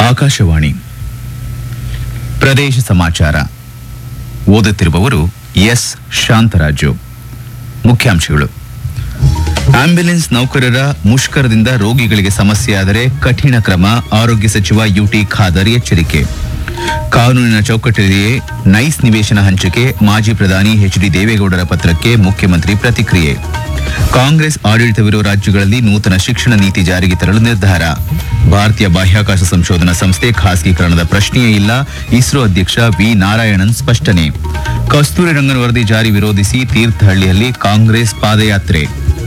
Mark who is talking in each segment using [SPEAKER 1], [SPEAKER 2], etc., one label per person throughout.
[SPEAKER 1] ಆಕಾಶವಾಣಿ ಪ್ರದೇಶ ಸಮಾಚಾರ ಓದುತ್ತಿರುವವರು ಎಸ್ ಶಾಂತರಾಜು ಮುಖ್ಯಾಂಶಗಳು ಆಂಬ್ಯುಲೆನ್ಸ್ ನೌಕರರ ಮುಷ್ಕರದಿಂದ ರೋಗಿಗಳಿಗೆ ಸಮಸ್ಯೆಯಾದರೆ ಕಠಿಣ ಕ್ರಮ ಆರೋಗ್ಯ ಸಚಿವ ಯುಟಿ ಖಾದರ್ ಎಚ್ಚರಿಕೆ ಕಾನೂನಿನ ಚೌಕಟ್ಟಿನಲ್ಲಿಯೇ ನೈಸ್ ನಿವೇಶನ ಹಂಚಿಕೆ ಮಾಜಿ ಪ್ರಧಾನಿ ಎಚ್ ಡಿ ದೇವೇಗೌಡರ ಪತ್ರಕ್ಕೆ ಮುಖ್ಯಮಂತ್ರಿ ಪ್ರತಿಕ್ರಿಯೆ ಕಾಂಗ್ರೆಸ್ ಆಡಳಿತವಿರುವ ರಾಜ್ಯಗಳಲ್ಲಿ ನೂತನ ಶಿಕ್ಷಣ ನೀತಿ ಜಾರಿಗೆ ತರಲು ನಿರ್ಧಾರ ಭಾರತೀಯ ಬಾಹ್ಯಾಕಾಶ ಸಂಶೋಧನಾ ಸಂಸ್ಥೆ ಖಾಸಗೀಕರಣದ ಪ್ರಶ್ನೆಯೇ ಇಲ್ಲ ಇಸ್ರೋ ಅಧ್ಯಕ್ಷ ವಿ ನಾರಾಯಣನ್ ಸ್ಪಷ್ಟನೆ ಕಸ್ತೂರಿ ರಂಗನ್ ವರದಿ ಜಾರಿ ವಿರೋಧಿಸಿ ತೀರ್ಥಹಳ್ಳಿಯಲ್ಲಿ ಕಾಂಗ್ರೆಸ್ ಪಾದಯಾತ್ರೆ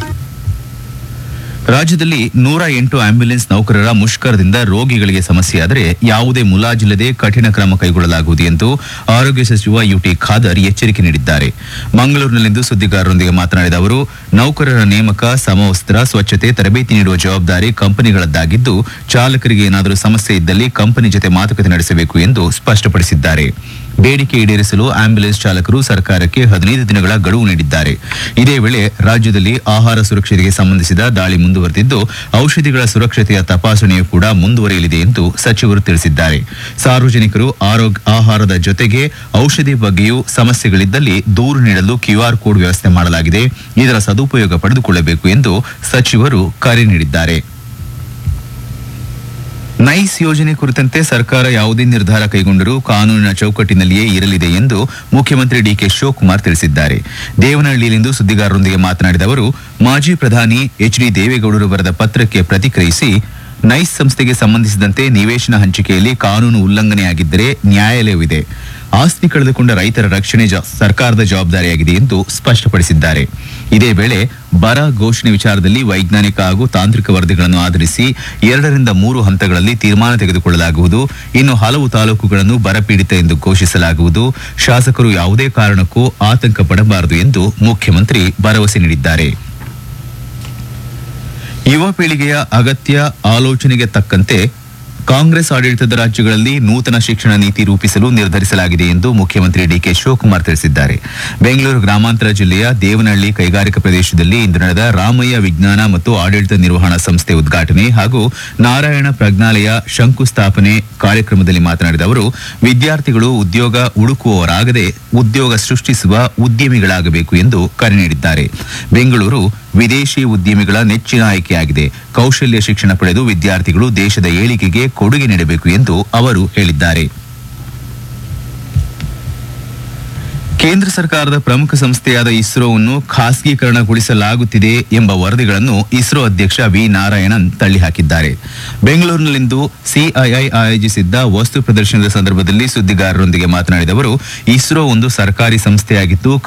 [SPEAKER 1] ರಾಜ್ಯದಲ್ಲಿ ನೂರ ಎಂಟು ಆಂಬ್ಯುಲೆನ್ಸ್ ನೌಕರರ ಮುಷ್ಕರದಿಂದ ರೋಗಿಗಳಿಗೆ ಸಮಸ್ಯೆಯಾದರೆ ಯಾವುದೇ ಮುಲಾಜಿಲ್ಲದೆ ಕಠಿಣ ಕ್ರಮ ಕೈಗೊಳ್ಳಲಾಗುವುದು ಎಂದು ಆರೋಗ್ಯ ಸಚಿವ ಯುಟಿ ಖಾದರ್ ಎಚ್ಚರಿಕೆ ನೀಡಿದ್ದಾರೆ ಮಂಗಳೂರಿನಲ್ಲಿಂದು ಸುದ್ದಿಗಾರರೊಂದಿಗೆ ಮಾತನಾಡಿದ ಅವರು ನೌಕರರ ನೇಮಕ ಸಮವಸ್ತ್ರ ಸ್ವಚ್ಛತೆ ತರಬೇತಿ ನೀಡುವ ಜವಾಬ್ದಾರಿ ಕಂಪನಿಗಳದ್ದಾಗಿದ್ದು ಚಾಲಕರಿಗೆ ಏನಾದರೂ ಸಮಸ್ಯೆ ಇದ್ದಲ್ಲಿ ಕಂಪನಿ ಜತೆ ಮಾತುಕತೆ ನಡೆಸಬೇಕು ಎಂದು ಸ್ಪಷ್ಟಪಡಿಸಿದ್ದಾರೆ ಬೇಡಿಕೆ ಈಡೇರಿಸಲು ಆಂಬ್ಯುಲೆನ್ಸ್ ಚಾಲಕರು ಸರ್ಕಾರಕ್ಕೆ ಹದಿನೈದು ದಿನಗಳ ಗಡುವು ನೀಡಿದ್ದಾರೆ ಇದೇ ವೇಳೆ ರಾಜ್ಯದಲ್ಲಿ ಆಹಾರ ಸುರಕ್ಷತೆಗೆ ಸಂಬಂಧಿಸಿದ ದಾಳಿ ಮುಂದುವರೆದಿದ್ದು ಔಷಧಿಗಳ ಸುರಕ್ಷತೆಯ ತಪಾಸಣೆಯೂ ಕೂಡ ಮುಂದುವರಿಯಲಿದೆ ಎಂದು ಸಚಿವರು ತಿಳಿಸಿದ್ದಾರೆ ಸಾರ್ವಜನಿಕರು ಆರೋಗ್ಯ ಆಹಾರದ ಜೊತೆಗೆ ಔಷಧಿ ಬಗ್ಗೆಯೂ ಸಮಸ್ಯೆಗಳಿದ್ದಲ್ಲಿ ದೂರು ನೀಡಲು ಕ್ಯೂಆರ್ ಕೋಡ್ ವ್ಯವಸ್ಥೆ ಮಾಡಲಾಗಿದೆ ಇದರ ಸದುಪಯೋಗ ಪಡೆದುಕೊಳ್ಳಬೇಕು ಎಂದು ಸಚಿವರು ಕರೆ ನೀಡಿದ್ದಾರೆ ನೈಸ್ ಯೋಜನೆ ಕುರಿತಂತೆ ಸರ್ಕಾರ ಯಾವುದೇ ನಿರ್ಧಾರ ಕೈಗೊಂಡರೂ ಕಾನೂನಿನ ಚೌಕಟ್ಟಿನಲ್ಲಿಯೇ ಇರಲಿದೆ ಎಂದು ಮುಖ್ಯಮಂತ್ರಿ ಡಿಕೆ ಶಿವಕುಮಾರ್ ತಿಳಿಸಿದ್ದಾರೆ ದೇವನಹಳ್ಳಿಯಲ್ಲಿಂದು ಸುದ್ದಿಗಾರರೊಂದಿಗೆ ಮಾತನಾಡಿದ ಅವರು ಮಾಜಿ ಪ್ರಧಾನಿ ಎಚ್ ಡಿ ದೇವೇಗೌಡರು ಬರೆದ ಪತ್ರಕ್ಕೆ ಪ್ರತಿಕ್ರಿಯಿಸಿ ನೈಸ್ ಸಂಸ್ಥೆಗೆ ಸಂಬಂಧಿಸಿದಂತೆ ನಿವೇಶನ ಹಂಚಿಕೆಯಲ್ಲಿ ಕಾನೂನು ಉಲ್ಲಂಘನೆಯಾಗಿದ್ದರೆ ನ್ಯಾಯಾಲಯವಿದೆ ಆಸ್ತಿ ಕಳೆದುಕೊಂಡ ರೈತರ ರಕ್ಷಣೆ ಜ- ಸರ್ಕಾರದ ಜವಾಬ್ದಾರಿಯಾಗಿದೆ ಎಂದು ಸ್ಪಷ್ಟಪಡಿಸಿದ್ದಾರೆ ಇದೇ ವೇಳೆ ಬರ ಘೋಷಣೆ ವಿಚಾರದಲ್ಲಿ ವೈಜ್ಞಾನಿಕ ಹಾಗೂ ತಾಂತ್ರಿಕ ವರದಿಗಳನ್ನು ಆಧರಿಸಿ ಎರಡರಿಂದ ಮೂರು ಹಂತಗಳಲ್ಲಿ ತೀರ್ಮಾನ ತೆಗೆದುಕೊಳ್ಳಲಾಗುವುದು ಇನ್ನು ಹಲವು ತಾಲೂಕುಗಳನ್ನು ಬರಪೀಡಿತ ಎಂದು ಘೋಷಿಸಲಾಗುವುದು ಶಾಸಕರು ಯಾವುದೇ ಕಾರಣಕ್ಕೂ ಆತಂಕ ಪಡಬಾರದು ಎಂದು ಮುಖ್ಯಮಂತ್ರಿ ಭರವಸೆ ನೀಡಿದ್ದಾರೆ ಯುವ ಪೀಳಿಗೆಯ ಅಗತ್ಯ ಆಲೋಚನೆಗೆ ತಕ್ಕಂತೆ ಕಾಂಗ್ರೆಸ್ ಆಡಳಿತದ ರಾಜ್ಯಗಳಲ್ಲಿ ನೂತನ ಶಿಕ್ಷಣ ನೀತಿ ರೂಪಿಸಲು ನಿರ್ಧರಿಸಲಾಗಿದೆ ಎಂದು ಮುಖ್ಯಮಂತ್ರಿ ಡಿಕೆ ಶಿವಕುಮಾರ್ ತಿಳಿಸಿದ್ದಾರೆ ಬೆಂಗಳೂರು ಗ್ರಾಮಾಂತರ ಜಿಲ್ಲೆಯ ದೇವನಹಳ್ಳಿ ಕೈಗಾರಿಕಾ ಪ್ರದೇಶದಲ್ಲಿ ಇಂದು ನಡೆದ ರಾಮಯ್ಯ ವಿಜ್ಞಾನ ಮತ್ತು ಆಡಳಿತ ನಿರ್ವಹಣಾ ಸಂಸ್ಥೆ ಉದ್ಘಾಟನೆ ಹಾಗೂ ನಾರಾಯಣ ಪ್ರಜ್ಞಾಲಯ ಶಂಕುಸ್ಥಾಪನೆ ಕಾರ್ಯಕ್ರಮದಲ್ಲಿ ಮಾತನಾಡಿದ ಅವರು ವಿದ್ಯಾರ್ಥಿಗಳು ಉದ್ಯೋಗ ಹುಡುಕುವವರಾಗದೆ ಉದ್ಯೋಗ ಸೃಷ್ಟಿಸುವ ಉದ್ಯಮಿಗಳಾಗಬೇಕು ಎಂದು ಕರೆ ನೀಡಿದ್ದಾರೆ ಬೆಂಗಳೂರು ವಿದೇಶಿ ಉದ್ಯಮಿಗಳ ನೆಚ್ಚಿನ ಆಯ್ಕೆಯಾಗಿದೆ ಕೌಶಲ್ಯ ಶಿಕ್ಷಣ ಪಡೆದು ವಿದ್ಯಾರ್ಥಿಗಳು ದೇಶದ ಏಳಿಗೆಗೆ ಕೊಡುಗೆ ನೀಡಬೇಕು ಎಂದು ಅವರು ಹೇಳಿದ್ದಾರೆ ಕೇಂದ್ರ ಸರ್ಕಾರದ ಪ್ರಮುಖ ಸಂಸ್ಥೆಯಾದ ಇಸ್ರೋವನ್ನು ಖಾಸಗೀಕರಣಗೊಳಿಸಲಾಗುತ್ತಿದೆ ಎಂಬ ವರದಿಗಳನ್ನು ಇಸ್ರೋ ಅಧ್ಯಕ್ಷ ವಿ ನಾರಾಯಣನ್ ತಳ್ಳಿಹಾಕಿದ್ದಾರೆ ಬೆಂಗಳೂರಿನಲ್ಲಿಂದು ಸಿಐಐ ಆಯೋಜಿಸಿದ್ದ ವಸ್ತು ಪ್ರದರ್ಶನದ ಸಂದರ್ಭದಲ್ಲಿ ಸುದ್ದಿಗಾರರೊಂದಿಗೆ ಮಾತನಾಡಿದ ಅವರು ಇಸ್ರೋ ಒಂದು ಸರ್ಕಾರಿ ಸಂಸ್ಥೆಯಾಗಿದ್ದು